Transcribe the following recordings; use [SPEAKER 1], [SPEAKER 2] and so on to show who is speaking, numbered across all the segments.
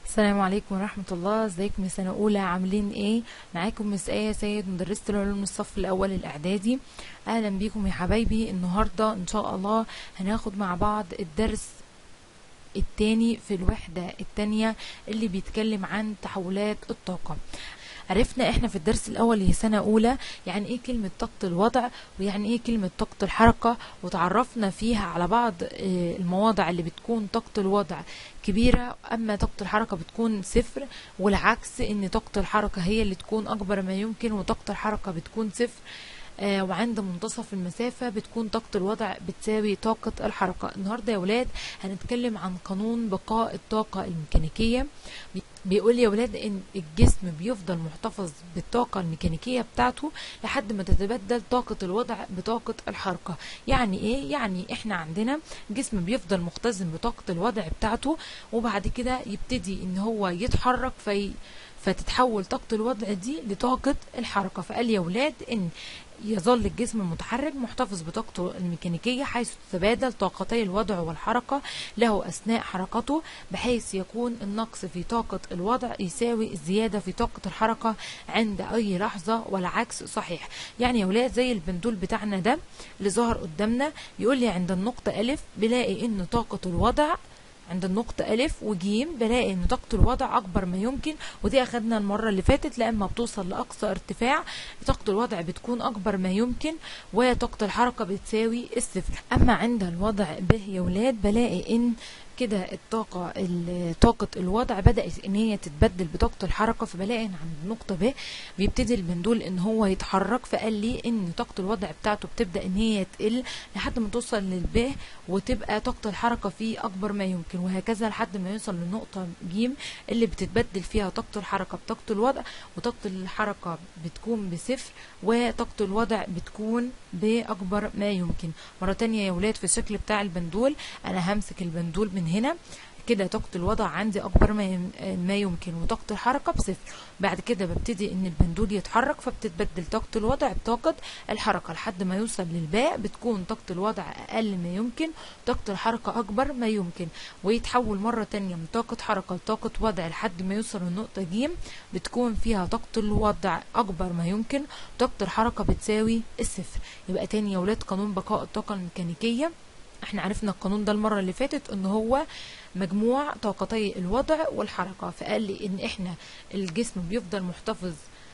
[SPEAKER 1] السلام عليكم ورحمة الله ازيكم يا سنة أولى عاملين ايه معاكم مس آية سيد مدرسة العلوم الصف الأول الإعدادي أهلا بيكم يا حبايبي النهاردة إن شاء الله هناخد مع بعض الدرس التاني في الوحدة التانية اللي بيتكلم عن تحولات الطاقة عرفنا احنا في الدرس الاول هي سنة اولى يعني ايه كلمة طاقة الوضع ويعني ايه كلمة طاقة الحركة وتعرفنا فيها على بعض آه، المواضع اللي بتكون طاقة الوضع كبيرة اما طاقة الحركة بتكون صفر والعكس ان طاقة الحركة هي اللي تكون اكبر ما يمكن وطاقة الحركة بتكون صفر آه، وعند منتصف المسافة بتكون طاقة الوضع بتساوي طاقة الحركة النهاردة يا ولاد هنتكلم عن قانون بقاء الطاقة الميكانيكية بي- بيقول يا ولاد ان الجسم بيفضل محتفظ بالطاقة الميكانيكية بتاعته لحد ما تتبدل طاقة الوضع بطاقة الحركة يعني ايه يعني احنا عندنا جسم بيفضل مختزن بطاقة الوضع بتاعته وبعد كده يبتدي ان هو يتحرك في فتتحول طاقة الوضع دي لطاقة الحركة فقال يا ولاد ان يظل الجسم المتحرك محتفظ بطاقته الميكانيكية حيث تتبادل طاقتي الوضع والحركة له أثناء حركته بحيث يكون النقص في طاقة الوضع يساوي الزيادة في طاقة الحركة عند أي لحظة والعكس صحيح يعني يا ولاد زي البندول بتاعنا ده اللي ظهر قدامنا يقول لي عند النقطة ألف بلاقي إن طاقة الوضع عند النقطة ألف وجيم بلاقي إن طاقة الوضع أكبر ما يمكن ودي أخدنا المرة اللي فاتت لما بتوصل لأقصى ارتفاع طاقة الوضع بتكون أكبر ما يمكن وطاقة الحركة بتساوي الصفر أما عند الوضع ب يا ولاد بلاقي إن كده الطاقة ال- طاقة الوضع بدأت إن هي تتبدل بطاقة الحركة فبلاقي إن عند النقطة ب بيبتدي البندول إن هو يتحرك فقال لي إن طاقة الوضع بتاعته بتبدأ إن هي تقل لحد ما توصل للب وتبقى طاقة الحركة فيه أكبر ما يمكن وهكذا لحد ما يوصل للنقطة ج اللي بتتبدل فيها طاقة الحركة بطاقة الوضع وطاقة الحركة بتكون بصفر وطاقة الوضع بتكون بأكبر ما يمكن مرة تانية يا ولاد في الشكل بتاع البندول أنا همسك البندول من هنا كده طاقة الوضع عندي أكبر ما يم- ما يمكن وطاقة الحركة بصفر بعد كده ببتدي إن البندول يتحرك فبتتبدل طاقة الوضع بطاقة الحركة لحد ما يوصل للباء بتكون طاقة الوضع أقل ما يمكن طاقة الحركة أكبر ما يمكن ويتحول مرة تانية من طاقة حركة لطاقة وضع لحد ما يوصل للنقطة ج بتكون فيها طاقة الوضع أكبر ما يمكن طاقة الحركة بتساوي الصفر يبقى تاني يا ولاد قانون بقاء الطاقة الميكانيكية احنا عرفنا القانون ده المرة اللي فاتت ان هو مجموع طاقتي الوضع والحركة فقال لي ان احنا الجسم بيفضل محتفظ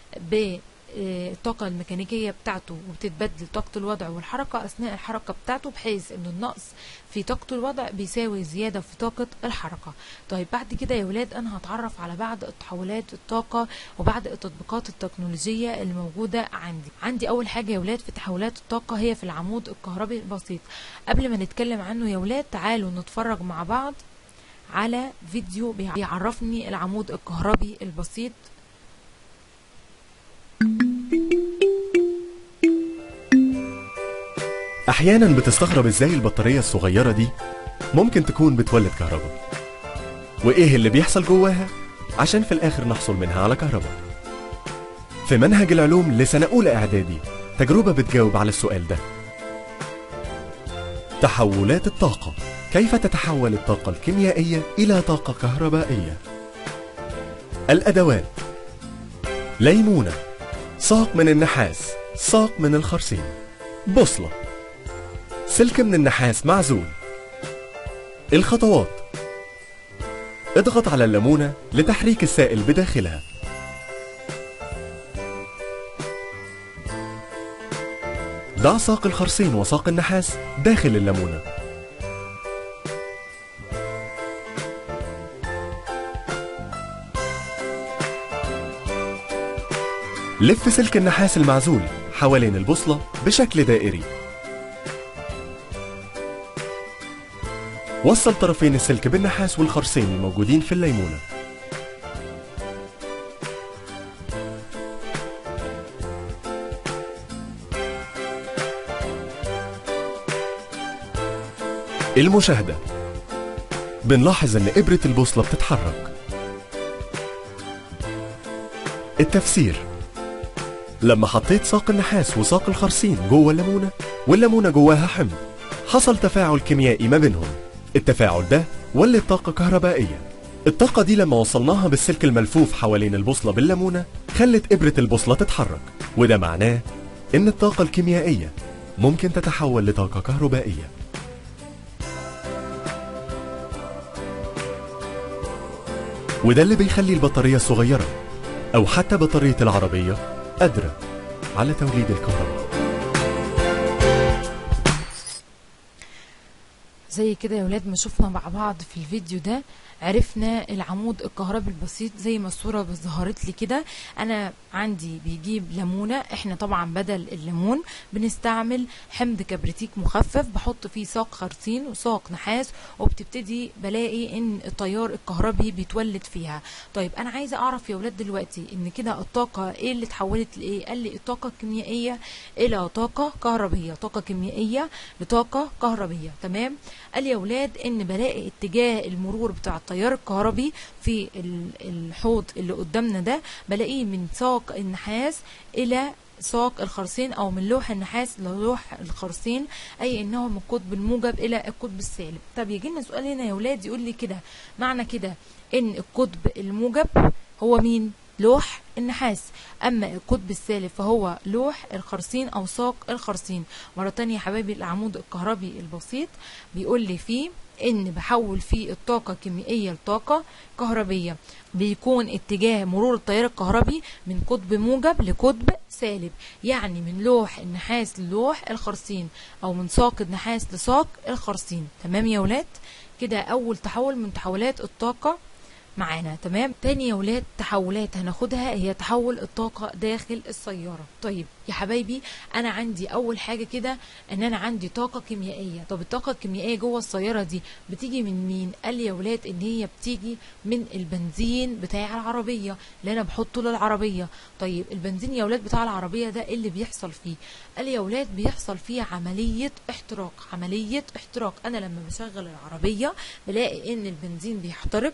[SPEAKER 1] ب آه، الطاقة الميكانيكية بتاعته وبتتبدل طاقة الوضع والحركة أثناء الحركة بتاعته بحيث إن النقص في طاقة الوضع بيساوي زيادة في طاقة الحركة طيب بعد كده يا ولاد أنا هتعرف على بعض تحولات الطاقة وبعض التطبيقات التكنولوجية اللي موجودة عندي عندي أول حاجة يا ولاد في تحولات الطاقة هي في العمود الكهربي البسيط قبل ما نتكلم عنه يا ولاد تعالوا نتفرج مع بعض على فيديو بيعرفني العمود الكهربي البسيط
[SPEAKER 2] أحيانا بتستغرب إزاي البطارية الصغيرة دي ممكن تكون بتولد كهرباء وإيه اللي بيحصل جواها عشان في الآخر نحصل منها على كهرباء في منهج العلوم لسنة أولى إعدادي تجربة بتجاوب على السؤال ده تحولات الطاقة كيف تتحول الطاقة الكيميائية إلى طاقة كهربائية الأدوات ليمونة ساق من النحاس ساق من الخرسين بوصلة سلك من النحاس معزول الخطوات اضغط على الليمونة لتحريك السائل بداخلها ضع ساق الخرسين وساق النحاس داخل الليمونة لف سلك النحاس المعزول حوالين البوصلة بشكل دائري وصل طرفين السلك بالنحاس والخرسين الموجودين في الليمونة المشاهدة بنلاحظ ان إبرة البوصلة بتتحرك التفسير لما حطيت ساق النحاس وساق الخرسين جوه الليمونة والليمونة جواها حمض حصل تفاعل كيميائي ما بينهم التفاعل ده ولد طاقة كهربائية الطاقة دي لما وصلناها بالسلك الملفوف حوالين البوصلة بالليمونة خلت إبرة البوصلة تتحرك وده معناه إن الطاقة الكيميائية ممكن تتحول لطاقة كهربائية وده اللي بيخلي البطارية الصغيرة أو حتى بطارية العربية قادرة على توليد الكهرباء
[SPEAKER 1] زي كده يا ولاد ما شفنا مع بعض في الفيديو ده عرفنا العمود الكهربي البسيط زي ما الصورة ظهرت لي كده انا عندي بيجيب ليمونة احنا طبعا بدل الليمون بنستعمل حمض كبريتيك مخفف بحط فيه ساق خرسين وساق نحاس وبتبتدي بلاقي ان التيار الكهربي بيتولد فيها طيب انا عايزة اعرف يا ولاد دلوقتي ان كده الطاقة ايه اللي اتحولت لايه قال لي الطاقة الكيميائية الى طاقة كهربية طاقة كيميائية لطاقة كهربية تمام قال يا ولاد ان بلاقي اتجاه المرور بتاع التيار الكهربي في ال- الحوض اللي قدامنا ده بلاقيه من ساق النحاس الى ساق الخرسين او من لوح النحاس للوح الخرسين اي انه من القطب الموجب الى القطب السالب طب يجي لنا سؤال هنا يا ولاد يقول لي كده معنى كده ان القطب الموجب هو مين لوح النحاس اما القطب السالب فهو لوح الخرسين او ساق الخرسين مره تانية يا حبايبي العمود الكهربي البسيط بيقول لي فيه ان بحول فيه الطاقه الكيميائيه لطاقه كهربيه بيكون اتجاه مرور التيار الكهربي من قطب موجب لقطب سالب يعني من لوح النحاس للوح الخرسين او من ساق النحاس لساق الخرسين تمام يا ولاد كده اول تحول من تحولات الطاقه معانا تمام تاني يا ولاد تحولات هناخدها هي تحول الطاقة داخل السيارة طيب يا حبايبي انا عندي اول حاجة كده ان انا عندي طاقة كيميائية طب الطاقة الكيميائية جوه السيارة دي بتيجي من مين قال لي يا ولاد ان هي بتيجي من البنزين بتاع العربية اللي انا بحطه للعربية طيب البنزين يا ولاد بتاع العربية ده إيه اللي بيحصل فيه قال لي يا ولاد بيحصل فيه عملية احتراق عملية احتراق انا لما بشغل العربية بلاقي ان البنزين بيحترق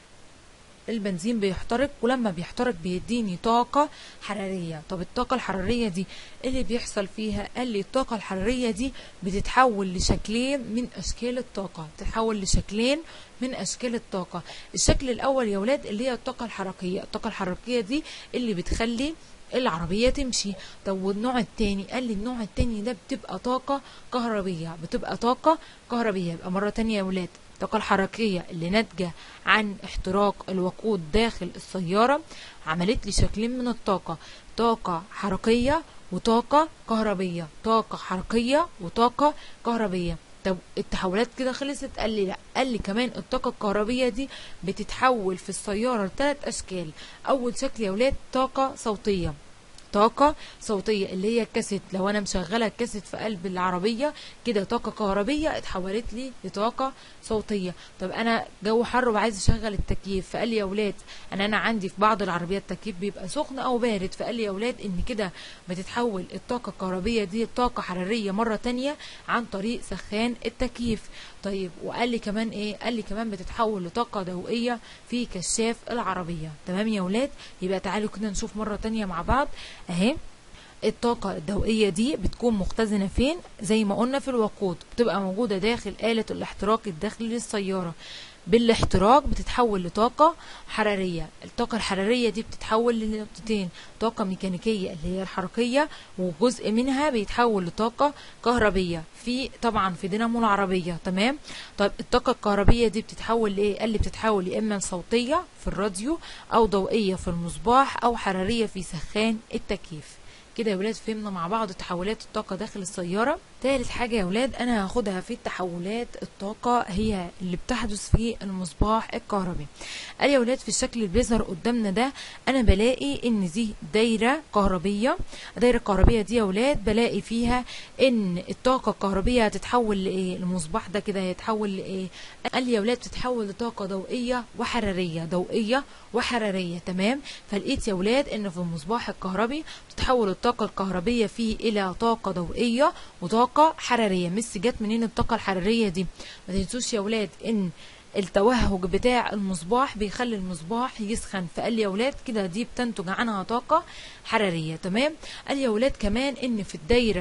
[SPEAKER 1] البنزين بيحترق ولما بيحترق بيديني طاقة حرارية طب الطاقة الحرارية دي إيه اللي بيحصل فيها قال لي الطاقة الحرارية دي بتتحول لشكلين من أشكال الطاقة بتتحول لشكلين من أشكال الطاقة الشكل الأول يا ولاد اللي هي الطاقة الحركية الطاقة الحركية دي اللي بتخلي العربية تمشي طب والنوع التاني قال لي النوع التاني ده بتبقى طاقة كهربية بتبقى طاقة كهربية يبقى مرة تانية يا ولاد الطاقة الحركية اللي ناتجة عن احتراق الوقود داخل السيارة عملت لي شكلين من الطاقة طاقة حركية وطاقة كهربية طاقة حركية وطاقة كهربية طب التحولات كده خلصت قال لي لا قال لي كمان الطاقة الكهربية دي بتتحول في السيارة لثلاث أشكال أول شكل يا ولاد طاقة صوتية طاقة صوتية اللي هي الكاسيت لو انا مشغلة الكاسيت في قلب العربية كده طاقة كهربية اتحولت لي لطاقة صوتية طب انا جو حر وعايز اشغل التكييف فقال لي يا ولاد انا انا عندي في بعض العربيات التكييف بيبقى سخن او بارد فقال لي يا ولاد ان كده بتتحول الطاقة الكهربية دي لطاقة حرارية مرة تانية عن طريق سخان التكييف طيب وقال لي كمان ايه قال لي كمان بتتحول لطاقة ضوئية في كشاف العربية تمام يا ولاد يبقى تعالوا كده نشوف مرة تانية مع بعض اهي الطاقة الضوئية دي بتكون مختزنة فين زي ما قلنا في الوقود بتبقى موجودة داخل آلة الاحتراق الداخلي للسيارة بالاحتراق بتتحول لطاقة حرارية الطاقة الحرارية دي بتتحول لنقطتين طاقة ميكانيكية اللي هي الحركية وجزء منها بيتحول لطاقة كهربية في طبعا في دينامو العربية تمام طيب الطاقة الكهربية دي بتتحول لايه قال لي بتتحول يا اما لصوتية في الراديو او ضوئية في المصباح او حرارية في سخان التكييف كده يا ولاد فهمنا مع بعض تحولات الطاقة داخل السيارة تالت حاجة يا ولاد أنا هاخدها في التحولات الطاقة هي اللي بتحدث في المصباح الكهربي قال يا ولاد في الشكل اللي بيظهر قدامنا ده أنا بلاقي إن دي دايرة كهربية الدايرة الكهربية دي يا ولاد بلاقي فيها إن الطاقة الكهربية هتتحول لإيه المصباح ده كده هيتحول لإيه قال لي يا ولاد بتتحول لطاقة ضوئية وحرارية ضوئية وحرارية تمام فلقيت يا ولاد إن في المصباح الكهربي بتتحول الطاقة الكهربية فيه إلى طاقة ضوئية وطاقة حرارية مس جت منين الطاقة الحرارية دي ما تنسوش يا ولاد إن التوهج بتاع المصباح بيخلي المصباح يسخن فقال لي يا ولاد كده دي بتنتج عنها طاقة حرارية تمام قال لي يا ولاد كمان ان في الدايرة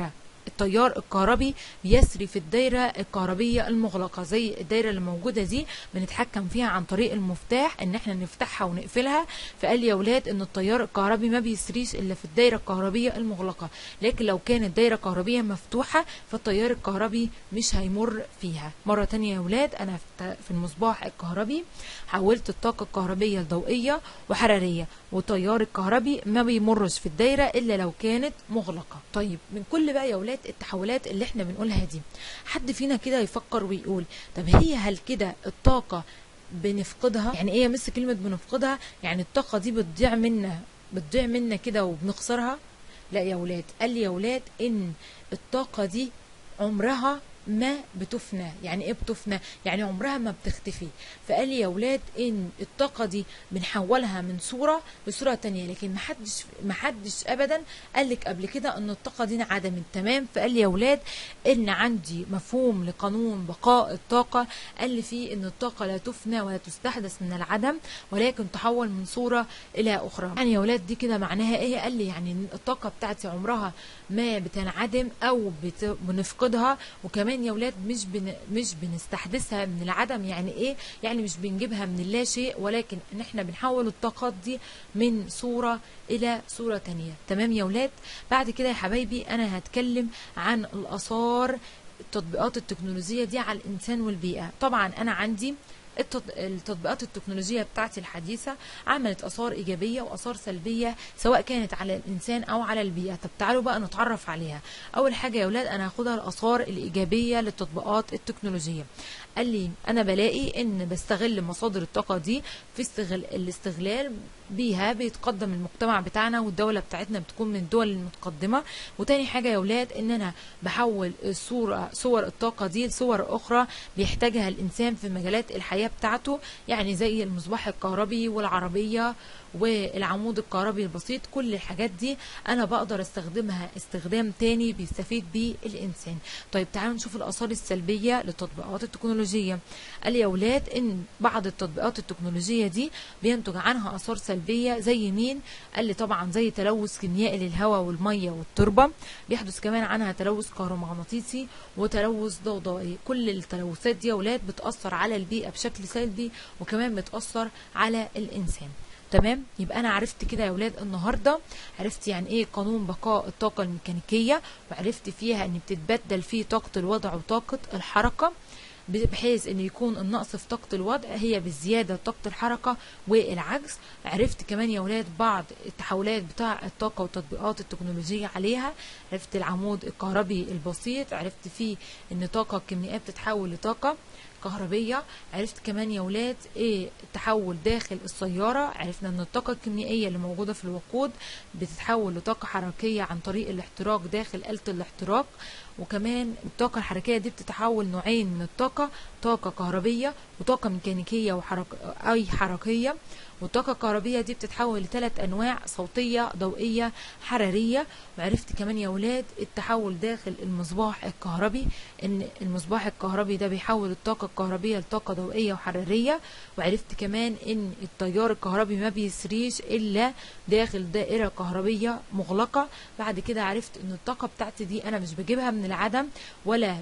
[SPEAKER 1] التيار الكهربي بيسري في الدايرة الكهربية المغلقة زي الدايرة اللي موجودة دي بنتحكم فيها عن طريق المفتاح ان احنا نفتحها ونقفلها فقال لي يا ولاد ان التيار الكهربي ما بيسريش الا في الدايرة الكهربية المغلقة لكن لو كانت دايرة كهربية مفتوحة فالتيار الكهربي مش هيمر فيها مرة تانية يا ولاد انا في المصباح الكهربي حولت الطاقة الكهربية لضوئية وحرارية والتيار الكهربي ما بيمرش في الدايرة الا لو كانت مغلقة طيب من كل بقى يا ولاد التحولات اللي احنا بنقولها دي حد فينا كده يفكر ويقول طب هي هل كده الطاقة بنفقدها يعني ايه مس كلمة بنفقدها يعني الطاقة دي بتضيع منا بتضيع منا كده وبنخسرها لا يا ولاد قال لي يا ولاد ان الطاقة دي عمرها ما بتفنى يعني ايه بتفنى يعني عمرها ما بتختفي فقال لي يا ولاد ان الطاقة دي بنحولها من صورة لصورة تانية لكن محدش محدش ابدا قال لك قبل كده ان الطاقة دي انعدمت تمام فقال لي يا ولاد ان عندي مفهوم لقانون بقاء الطاقة قال لي فيه ان الطاقة لا تفنى ولا تستحدث من العدم ولكن تحول من صورة الى اخرى يعني يا ولاد دي كده معناها ايه قال لي يعني الطاقة بتاعتي عمرها ما بتنعدم او بت... بنفقدها وكمان كمان يا ولاد مش بن... مش بنستحدثها من العدم يعني ايه يعني مش بنجيبها من اللا شيء ولكن ان احنا بنحول الطاقات دي من صورة الى صورة تانية تمام يا ولاد بعد كده يا حبايبي انا هتكلم عن الاثار التطبيقات التكنولوجية دي على الانسان والبيئة طبعا انا عندي التطبيقات التكنولوجية بتاعتي الحديثة عملت آثار إيجابية وآثار سلبية سواء كانت على الإنسان أو على البيئة طب تعالوا بقى نتعرف عليها أول حاجة يا أولاد أنا هاخدها الآثار الإيجابية للتطبيقات التكنولوجية قال لي أنا بلاقي إن بستغل مصادر الطاقة دي في استغل... الاستغلال بيها بيتقدم المجتمع بتاعنا والدولة بتاعتنا بتكون من الدول المتقدمة وتاني حاجة يا ولاد ان انا بحول الصورة صور الطاقة دي لصور اخرى بيحتاجها الانسان في مجالات الحياة بتاعته يعني زي المصباح الكهربي والعربية والعمود الكهربي البسيط كل الحاجات دي انا بقدر استخدمها استخدام تاني بيستفيد بيه الانسان طيب تعالوا نشوف الاثار السلبيه للتطبيقات التكنولوجيه قال يا اولاد ان بعض التطبيقات التكنولوجيه دي بينتج عنها اثار سلبيه زي مين قال لي طبعا زي تلوث كيميائي للهواء والميه والتربه بيحدث كمان عنها تلوث كهرومغناطيسي وتلوث ضوضائي كل التلوثات دي يا اولاد بتاثر على البيئه بشكل سلبي وكمان بتاثر على الانسان تمام يبقى انا عرفت كده يا اولاد النهارده عرفت يعني ايه قانون بقاء الطاقه الميكانيكيه وعرفت فيها ان بتتبدل فيه طاقه الوضع وطاقه الحركه بحيث ان يكون النقص في طاقه الوضع هي بالزياده طاقه الحركه والعكس عرفت كمان يا اولاد بعض التحولات بتاع الطاقه والتطبيقات التكنولوجيه عليها عرفت العمود الكهربي البسيط عرفت فيه ان طاقه الكيميائيه بتتحول لطاقه كهربية عرفت كمان يا ولاد ايه التحول داخل السيارة عرفنا ان الطاقة الكيميائية اللي موجودة في الوقود بتتحول لطاقة حركية عن طريق الاحتراق داخل آلة الاحتراق وكمان الطاقة الحركية دي بتتحول نوعين من الطاقة طاقة كهربية وطاقة ميكانيكية وحرك أي حركية والطاقة الكهربية دي بتتحول لثلاث أنواع صوتية ضوئية حرارية وعرفت كمان يا ولاد التحول داخل المصباح الكهربي إن المصباح الكهربي ده بيحول الطاقة الكهربية لطاقة ضوئية وحرارية وعرفت كمان إن التيار الكهربي ما بيسريش إلا داخل دائرة كهربية مغلقة بعد كده عرفت إن الطاقة بتاعتي دي أنا مش بجيبها من العدم ولا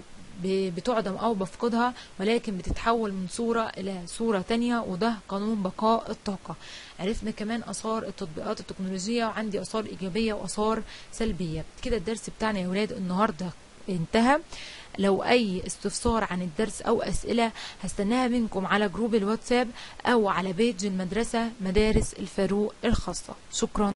[SPEAKER 1] بتعدم او بفقدها ولكن بتتحول من صورة الى صورة تانية وده قانون بقاء الطاقة عرفنا كمان اثار التطبيقات التكنولوجية وعندي اثار ايجابية واثار سلبية كده الدرس بتاعنا يا ولاد النهاردة انتهى لو اي استفسار عن الدرس او اسئلة هستناها منكم على جروب الواتساب او على بيج المدرسة مدارس الفاروق الخاصة شكرا